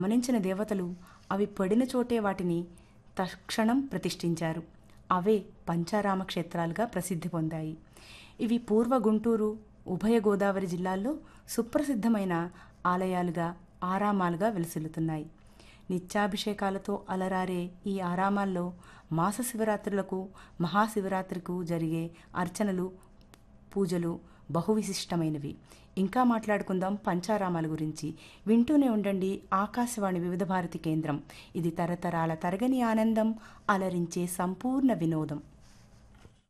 గమనించిన దేవతలు అవి పడిన చోటే వాటిని తక్షణం ప్రతిష్ఠించారు అవే పంచారామ క్షేత్రాలుగా ప్రసిద్ధి పొందాయి ఇవి పూర్వ గుంటూరు ఉభయ గోదావరి జిల్లాల్లో సుప్రసిద్ధమైన ఆలయాలుగా ఆరామాలుగా వెలసిల్లుతున్నాయి నిత్యాభిషేకాలతో అలరారే ఈ ఆరామాల్లో మాస శివరాత్రులకు మహాశివరాత్రికి జరిగే అర్చనలు పూజలు బహువిశిష్టమైనవి ఇంకా మాట్లాడుకుందాం పంచారామాల గురించి వింటూనే ఉండండి ఆకాశవాణి వివిధ భారతి కేంద్రం ఇది తరతరాల తరగని ఆనందం అలరించే సంపూర్ణ వినోదం